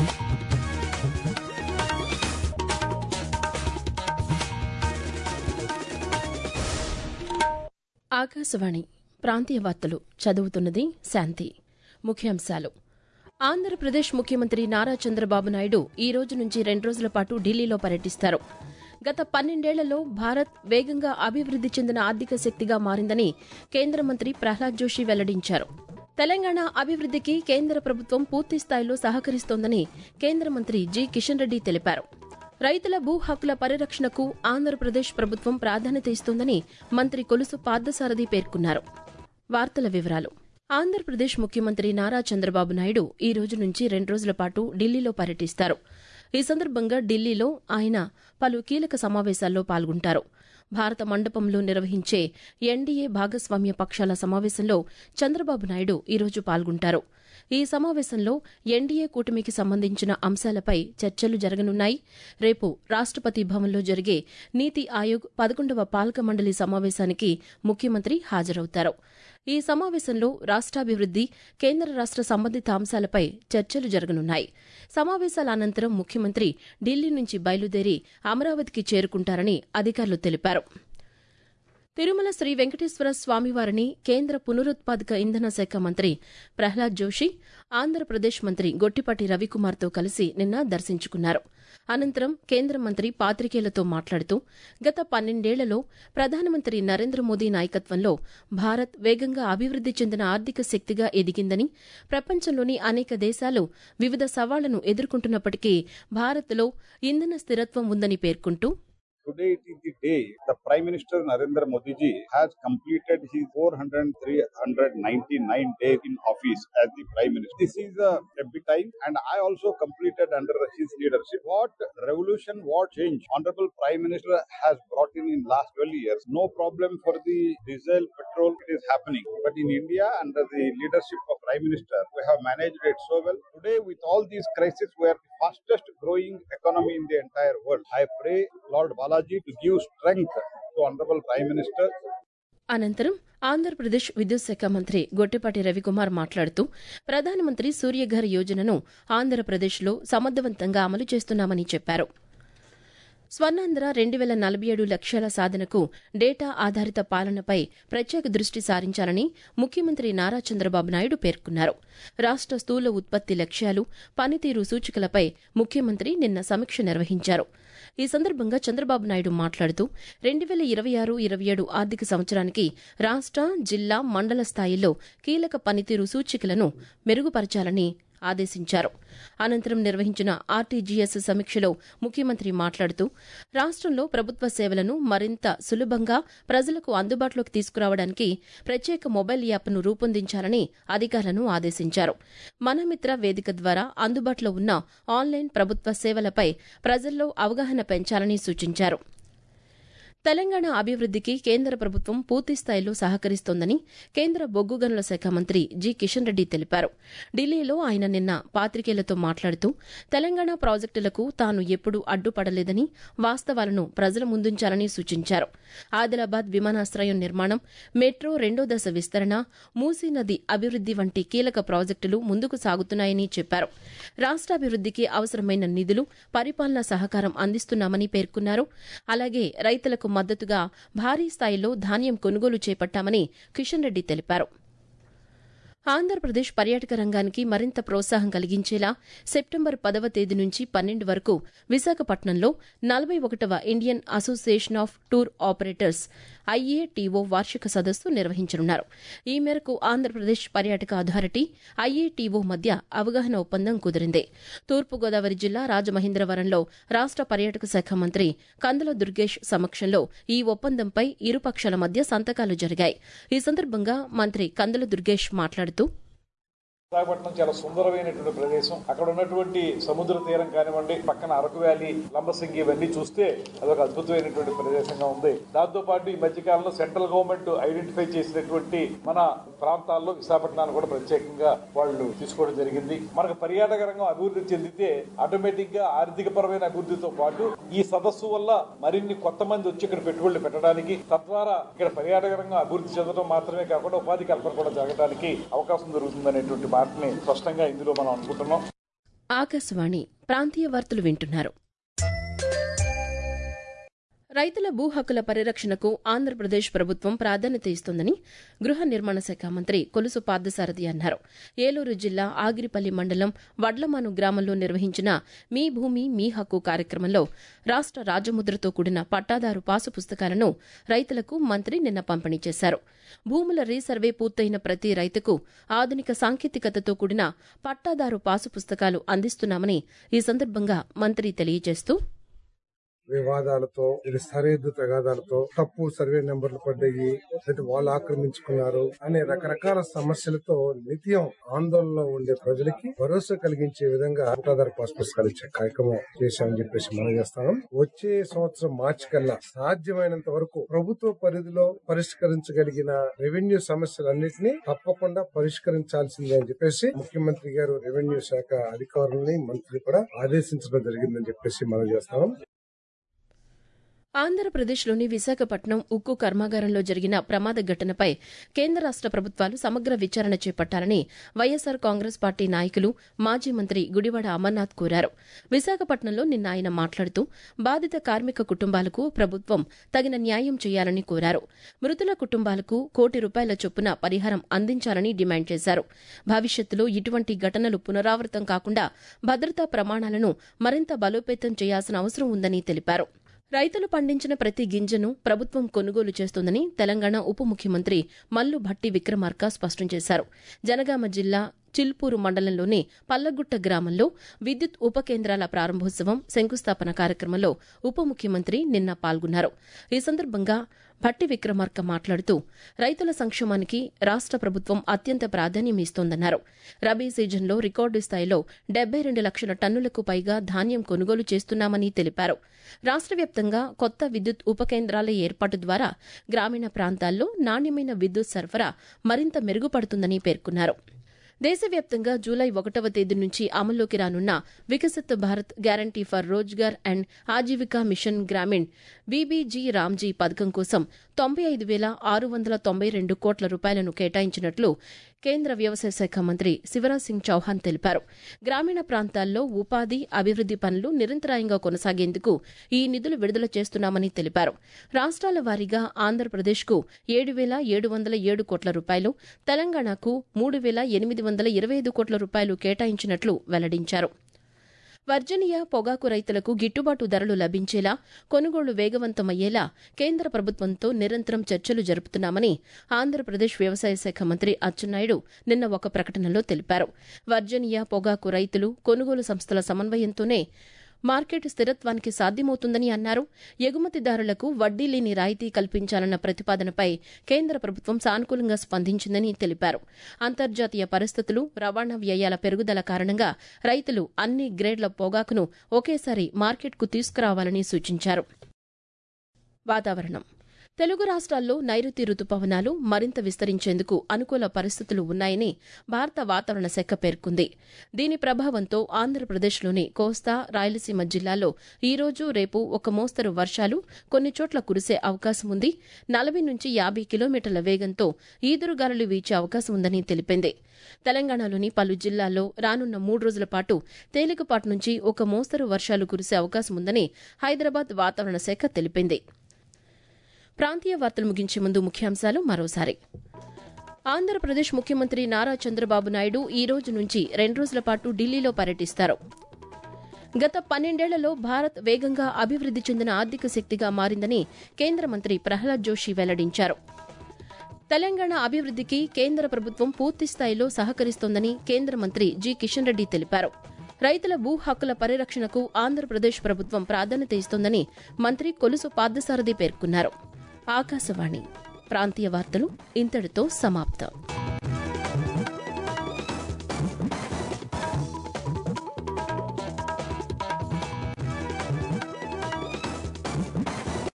ఆకాశవాణి ప్రాంతీయ వార్తలు చదువుతున్నది శాంతి ముఖ్యాంశాలు ఆంధ్రప్రదేశ్ ముఖ్యమంత్రి నారా చంద్రబాబు నాయుడు ఈ రోజు నుంచి రెండు రోజుల పాటు ఢిల్లీలో పర్యటిస్తారు గత పన్నెండేళ్లలో భారత్ వేగంగా అభివృద్ది చెందిన ఆర్థిక శక్తిగా మారిందని కేంద్ర మంత్రి ప్రహ్లాద్ జోషి వెల్లడించారు తెలంగాణ అభివృద్దికి కేంద్ర ప్రభుత్వం పూర్తి స్థాయిలో సహకరిస్తోందని కేంద్ర మంత్రి జి కిషన్ రెడ్డి తెలిపారు రైతుల భూ హక్కుల పరిరక్షణకు ఆంధ్రప్రదేశ్ ప్రభుత్వం ప్రాధాన్యత ఇస్తోందని మంత్రి కొలుసు పార్థసారథి పేర్కొన్నారు వార్తల వివరాలు ఆంధ్రప్రదేశ్ ముఖ్యమంత్రి నారా చంద్రబాబు నాయుడు ఈ రోజు నుంచి రెండు రోజుల పాటు ఢిల్లీలో పర్యటిస్తారు ఈ సందర్భంగా ఢిల్లీలో ఆయన పలు కీలక సమావేశాల్లో పాల్గొంటారు భారత మండపంలో నిర్వహించే ఎన్డీఏ భాగస్వామ్య పక్షాల సమావేశంలో చంద్రబాబు నాయుడు ఈ రోజు పాల్గొంటారు ఈ సమావేశంలో ఎన్డీఏ కూటమికి సంబంధించిన అంశాలపై చర్చలు జరగనున్నాయి రేపు రాష్టపతి భవన్లో జరిగే నీతి ఆయోగ్ పదకొండవ పాలక మండలి సమావేశానికి ముఖ్యమంత్రి హాజరవుతారు ఈ సమావేశంలో రాష్ట్రాభివృద్ది కేంద్ర రాష్ట్ర సంబంధిత అంశాలపై చర్చలు జరగనున్నాయి సమావేశాల అనంతరం ముఖ్యమంత్రి ఢిల్లీ నుంచి బయలుదేరి అమరావతికి చేరుకుంటారని అధికారులు తెలిపారు తిరుమల శ్రీ వెంకటేశ్వర స్వామివారిని కేంద్ర పునరుత్పాదక ఇంధన శాఖ మంత్రి ప్రహ్లాద్ జోషి ఆంధ్రప్రదేశ్ మంత్రి గొట్టిపాటి రవికుమార్తో కలిసి నిన్న దర్శించుకున్నారు అనంతరం కేంద్ర మంత్రి పాత్రికేయులతో మాట్లాడుతూ గత పన్నెండేళ్లలో ప్రధానమంత్రి నరేంద్ర మోదీ నాయకత్వంలో భారత్ వేగంగా అభివృద్ది చెందిన ఆర్థిక శక్తిగా ఎదిగిందని ప్రపంచంలోని అనేక దేశాలు వివిధ సవాళ్లను ఎదుర్కొంటున్నప్పటికీ భారత్లో ఇంధన స్థిరత్వం ఉందని పేర్కొంటూ Today it is the day the Prime Minister Narendra Modi ji has completed his 499 days in office as the Prime Minister. This is a, a big time and I also completed under his leadership. What revolution, what change Honorable Prime Minister has brought in in last 12 years. No problem for the diesel, petrol, it is happening. But in India under the leadership of Prime Minister, we have managed it so well. Today with all these crises, we are the fastest growing economy in the entire world. I pray Lord Balaji to give strength to Honorable Prime Minister అనంతరం ఆంధ్రప్రదేశ్ విద్యుత్ శాఖ మంత్రి గొట్టిపాటి రవికుమార్ మాట్లాడుతూ ప్రధానమంత్రి సూర్యఘర్ యోజనను ఆంధ్రప్రదేశ్లో సమర్థవంతంగా అమలు చేస్తున్నామని చెప్పారు స్వర్ణాంధ్ర రెండు వేల నలభై ఏడు లక్ష్యాల సాధనకు డేటా ఆధారిత పాలనపై ప్రత్యేక దృష్టి సారించాలని ముఖ్యమంత్రి నారా చంద్రబాబు నాయుడు పేర్కొన్నారు రాష్ట స్థూల ఉత్పత్తి లక్ష్యాలు పనితీరు సూచికలపై ముఖ్యమంత్రి నిన్న సమీక్ష నిర్వహించారు ఈ సందర్భంగా చంద్రబాబు నాయుడు మాట్లాడుతూ రెండు వేల ఇరవై ఆరు ఇరవై ఏడు ఆర్థిక సంవత్సరానికి రాష్ట జిల్లా మండల స్థాయిల్లో కీలక పనితీరు సూచికలను మెరుగుపరచాలని ఆదేశించారు అనంతరం నిర్వహించిన ఆర్టీజీఎస్ సమీక్షలో ముఖ్యమంత్రి మాట్లాడుతూ రాష్ట్రంలో ప్రభుత్వ సేవలను మరింత సులభంగా ప్రజలకు అందుబాటులోకి తీసుకురావడానికి ప్రత్యేక మొబైల్ యాప్ను రూపొందించాలని అధికారులను ఆదేశించారు మనమిత్ర వేదిక ద్వారా అందుబాటులో ఉన్న ఆన్లైన్ ప్రభుత్వ సేవలపై ప్రజల్లో అవగాహన పెంచాలని సూచించారు తెలంగాణ అభివృద్దికి కేంద్ర ప్రభుత్వం పూర్తి స్థాయిలో సహకరిస్తోందని కేంద్ర బొగ్గు గనుల శాఖ మంత్రి జి కిషన్ రెడ్డి తెలిపారు ఢిల్లీలో ఆయన నిన్న పాత్రికేయులతో మాట్లాడుతూ తెలంగాణ ప్రాజెక్టులకు తాను ఎప్పుడూ అడ్డుపడలేదని వాస్తవాలను ప్రజల ముందుంచాలని సూచించారు ఆదిలాబాద్ విమానాశ్రయం నిర్మాణం మెట్రో రెండో దశ విస్తరణ మూసీ నది అభివృద్ది వంటి కీలక ప్రాజెక్టులు ముందుకు సాగుతున్నాయని చెప్పారు రాష్ట్రాభివృద్దికి అవసరమైన నిధులు పరిపాలనా సహకారం అందిస్తున్నామని పేర్కొన్నారు అలాగే రైతులకు మద్దతుగా భారీ స్థాయిలో ధాన్యం కొనుగోలు చేపట్టామని కిషన్ రెడ్డి తెలిపారు ఆంధ్రప్రదేశ్ పర్యాటక రంగానికి మరింత ప్రోత్సాహం కలిగించేలా సెప్టెంబర్ పదవ తేదీ నుంచి పన్నెండు వరకు విశాఖపట్నంలో నలభై ఒకటవ Indian association of tour operators IATO వార్షిక సదస్సు నిర్వహించనున్నారు ఈ మేరకు ఆంధ్రప్రదేశ్ పర్యాటక అథారిటీ ఐఏటీఓ మధ్య అవగాహన ఒప్పందం కుదిరింది తూర్పుగోదావరి జిల్లా రాజమహేంద్రవరంలో రాష్ట పర్యాటక శాఖ మంత్రి కందల దుర్గేష్ సమక్షంలో ఈ ఒప్పందంపై ఇరు పక్షాల మధ్య సంతకాలు జరిగాయి ఈ సందర్భంగా మంత్రి కందల దుర్గేష్ మాట్లాడుతూ విశాఖపట్నం చాలా సుందరమైనటువంటి ప్రదేశం అక్కడ ఉన్నటువంటి సముద్ర తీరం కానివ్వండి పక్కన అరకు వ్యాలీ లంబసింగి ఇవన్నీ చూస్తే అదొక అద్భుతమైనటువంటి ప్రదేశంగా ఉంది దాంతో పాటు ఈ మధ్య కాలంలో సెంట్రల్ గవర్నమెంట్ ఐడెంటిఫై చేసినటువంటి మన ప్రాంతాల్లో విశాఖపట్నాన్ని కూడా ప్రత్యేకంగా వాళ్ళు తీసుకోవడం జరిగింది మనకు పర్యాటక రంగం అభివృద్ధి చెందితే ఆటోమేటిక్ గా ఆర్థిక పరమైన అభివృద్ధితో పాటు ఈ సదస్సు వల్ల మరిన్ని కొత్త మంది వచ్చి ఇక్కడ పెట్టుబడులు పెట్టడానికి తద్వారా ఇక్కడ పర్యాటక రంగం అభివృద్ధి చెందడం మాత్రమే కాకుండా ఉపాధి కల్పన కూడా జరగడానికి అవకాశం దొరుకుతుందనేటువంటి మాటని స్పష్టంగా ఇందులో మనం అనుకుంటున్నాం ఆకాశవాణి ప్రాంతీయ వార్తలు వింటున్నారు రైతుల భూ హక్కుల పరిరక్షణకు ఆంధ్రప్రదేశ్ ప్రభుత్వం ప్రాధాన్యత ఇస్తోందని గృహ నిర్మాణ శాఖ మంత్రి కొలుసు పార్థసారథి అన్నారు ఏలూరు జిల్లా ఆగిరిపల్లి మండలం వడ్లమాను గ్రామంలో నిర్వహించిన మీ భూమి మీ హక్కు కార్యక్రమంలో రాష్ట రాజముద్రతో కూడిన పట్టాదారు పాసు పుస్తకాలను రైతులకు మంత్రి నిన్న పంపిణీ చేశారు భూముల రీసర్వే పూర్తయిన ప్రతి రైతుకు ఆధునిక సాంకేతికతతో కూడిన పట్టాదారు పాసు పుస్తకాలు అందిస్తున్నామని ఈ సందర్భంగా మంత్రి తెలియజేస్తూ వివాదాలతో ఇది సరిహద్దు తగాదాలతో తప్పు సర్వే నెంబర్లు పడ్డాయి లేదా వాళ్ళు ఆక్రమించుకున్నారు అనే రకరకాల సమస్యలతో నిత్యం ఆందోళనలో ఉండే ప్రజలకి భరోసా కలిగించే విధంగా పట్టాదారు పాస్ పుస్తకాలు ఇచ్చే కార్యక్రమం చేశామని చెప్పేసి మనం చేస్తాం వచ్చే సంవత్సరం మార్చి కల్లా సాధ్యమైనంత వరకు ప్రభుత్వ పరిధిలో పరిష్కరించగలిగిన రెవెన్యూ సమస్యలన్నింటినీ తప్పకుండా పరిష్కరించాల్సిందే అని చెప్పేసి ముఖ్యమంత్రి గారు రెవెన్యూ శాఖ అధికారులని మంత్రి కూడా ఆదేశించడం జరిగిందని చెప్పేసి మనం చేస్తాం ఆంధ్రప్రదేశ్లోని విశాఖపట్నం ఉక్కు కర్మాగారంలో జరిగిన ప్రమాద ఘటనపై కేంద్ర రాష్ట ప్రభుత్వాలు సమగ్ర విచారణ చేపట్టాలని వైఎస్సార్ కాంగ్రెస్ పార్టీ నాయకులు మాజీ మంత్రి గుడివాడ అమర్నాథ్ కోరారు విశాఖపట్నంలో నిన్న ఆయన మాట్లాడుతూ బాధిత కార్మిక కుటుంబాలకు ప్రభుత్వం తగిన న్యాయం చేయాలని కోరారు మృతుల కుటుంబాలకు కోటి రూపాయల చొప్పున పరిహారం అందించాలని డిమాండ్ చేశారు భవిష్యత్తులో ఇటువంటి ఘటనలు పునరావృతం కాకుండా భద్రతా ప్రమాణాలను మరింత బలోపేతం చేయాల్సిన అవసరం ఉందని తెలిపారు రైతులు పండించిన ప్రతి గింజను ప్రభుత్వం కొనుగోలు చేస్తోందని తెలంగాణ ఉప ముఖ్యమంత్రి మల్లు భట్టి విక్రమార్క స్పష్టం చేశారు జనగామ జిల్లా చిల్పూరు మండలంలోని పల్లగుట్ట గ్రామంలో విద్యుత్ ఉప కేంద్రాల ప్రారంభోత్సవం శంకుస్థాపన కార్యక్రమంలో ఉప ముఖ్యమంత్రి నిన్న పాల్గొన్నారు ఈ సందర్భంగా భట్టి విక్రమార్క మాట్లాడుతూ రైతుల సంక్షేమానికి రాష్ట ప్రభుత్వం అత్యంత ప్రాధాన్యం ఇస్తోందన్నారు రబీ సీజన్లో రికార్డు స్థాయిలో డెబ్బై రెండు లక్షల టన్నులకు పైగా ధాన్యం కొనుగోలు చేస్తున్నామని తెలిపారు రాష్ట వ్యాప్తంగా కొత్త విద్యుత్ ఉప కేంద్రాల ఏర్పాటు ద్వారా గ్రామీణ ప్రాంతాల్లో నాణ్యమైన విద్యుత్ సరఫరా మరింత మెరుగుపడుతుందని పేర్కొన్నారు దేశవ్యాప్తంగా జూలై ఒకటవ తేదీ నుంచి అమల్లోకి రానున్న Viksit Bharat guarantee for Rozgar and Ajeevika mission Gramin VBG Ramji పథకం కోసం తొంభై ఐదు వేల ఆరు వందల తొంభై రెండు కోట్ల రూపాయలను కేటాయించినట్లు కేంద్ర వ్యవసాయ శాఖ మంత్రి శివరాజ్ సింగ్ చౌహాన్ తెలిపారు గ్రామీణ ప్రాంతాల్లో ఉపాధి అభివృద్ది పనులు నిరంతరాయంగా కొనసాగేందుకు ఈ నిధులు విడుదల చేస్తున్నామని తెలిపారు రాష్ట్రాల వారీగా ఆంధ్రప్రదేశ్కు ఏడు వేల ఏడు వందల ఏడు కోట్ల రూపాయలు తెలంగాణకు మూడు వేల ఎనిమిది వందల ఇరవై ఐదు కోట్ల రూపాయలు కేటాయించినట్లు వెల్లడించారు వర్జనియా పొగాకు రైతులకు గిట్టుబాటు ధరలు లభించేలా కొనుగోళ్లు వేగవంతమయ్యేలా కేంద్ర ప్రభుత్వంతో నిరంతరం చర్చలు జరుపుతున్నామని ఆంధ్రప్రదేశ్ వ్యవసాయ శాఖ మంత్రి అచ్చెన్నాయుడు నిన్న ఒక ప్రకటనలో తెలిపారు వర్జనియా పొగాకు రైతులు కొనుగోలు సంస్థల సమన్వయంతోనే మార్కెట్ స్థిరత్వానికి సాధ్యమవుతుందని అన్నారు ఎగుమతిదారులకు వడ్డీ లేని రాయితీ కల్పించాలన్న ప్రతిపాదనపై కేంద్ర ప్రభుత్వం సానుకూలంగా స్పందించిందని తెలిపారు అంతర్జాతీయ పరిస్థితులు రవాణా వ్యయాల పెరుగుదల కారణంగా రైతులు అన్ని గ్రేడ్ల పొగాకును ఒకేసారి మార్కెట్కు తీసుకురావాలని సూచించారు వాతావరణం తెలుగు రాష్ట్రాల్లో నైరుతి రుతుపవనాలు మరింత విస్తరించేందుకు అనుకూల పరిస్థితులు ఉన్నాయని భారత వాతావరణ శాఖ పేర్కొంది దీని ప్రభావంతో ఆంధ్రప్రదేశ్లోని కోస్తా రాయలసీమ జిల్లాల్లో ఈ రోజు రేపు ఒక మోస్తరు వర్షాలు కొన్ని చోట్ల కురిసే అవకాశం ఉంది నలభై నుంచి యాభై కిలోమీటర్ల వేగంతో ఈదురుగాలులు వీచే అవకాశం ఉందని తెలిపింది తెలంగాణలోని పలు జిల్లాల్లో రానున్న మూడు రోజుల పాటు తేలికపాటి నుంచి ఒక మోస్తరు వర్షాలు కురిసే అవకాశం ఉందని హైదరాబాద్ వాతావరణ శాఖ తెలిపింది ప్రాంతీయ వార్తలు ముగించే ముందు ముఖ్యాంశాలు మరోసారి ఆంధ్రప్రదేశ్ ముఖ్యమంత్రి నారా చంద్రబాబు నాయుడు ఈ రోజు నుంచి రెండు రోజుల పాటు ఢిల్లీలో పర్యటిస్తారు గత పన్నెండేళ్లలో భారత్ వేగంగా అభివృద్ది చెందిన ఆర్థిక శక్తిగా మారిందని కేంద్ర మంత్రి ప్రహ్లాద్ జోషి వెల్లడించారు తెలంగాణ అభివృద్దికి కేంద్ర ప్రభుత్వం పూర్తిస్థాయిలో సహకరిస్తోందని కేంద్ర మంత్రి జి కిషన్ రెడ్డి తెలిపారు రైతుల భూ హక్కుల పరిరక్షణకు ఆంధ్రప్రదేశ్ ప్రభుత్వం ప్రాధాన్యత ఇస్తోందని మంత్రి కొలుసు పార్థసారథి పేర్కొన్నారు ఆకాశవాణి ప్రాంతీయ వార్తలు ఇంతటితో సమాప్తం